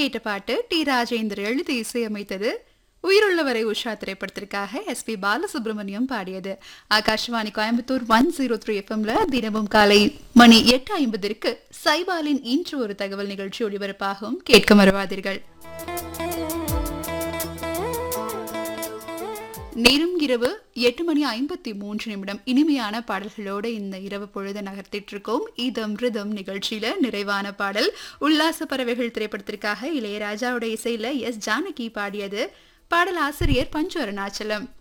கேட்ட பாட்டு டி ராஜேந்தர் எழுதி இசையமைத்தது உயிருள்ளவரை உஷா திரைப்படத்திற்காக எஸ் பி பாலசுப்ரமணியம் பாடியது Akashvani Coimbatore one zero three எஃப்எம்ல தினமும் காலை மணி எட்டு ஐம்பதிற்கு சைபாலின் இன்று ஒரு தகவல் நிகழ்ச்சி ஒளிபரப்பாகும் கேட்க மறவாதீர்கள் நேரம் இரவு எட்டு மணி ஐம்பத்தி மூன்று நிமிடம் இனிமையான பாடல்களோடு இந்த இரவு பொழுது நகர்த்திட்டு இருக்கோம் இதம் ரிதம் நிகழ்ச்சியில நிறைவான பாடல் உல்லாச பறவைகள் திரைப்படத்திற்காக இளையராஜாவோட இசையில எஸ் ஜானகி பாடியது பாடல் ஆசிரியர் பஞ்சு அருணாச்சலம்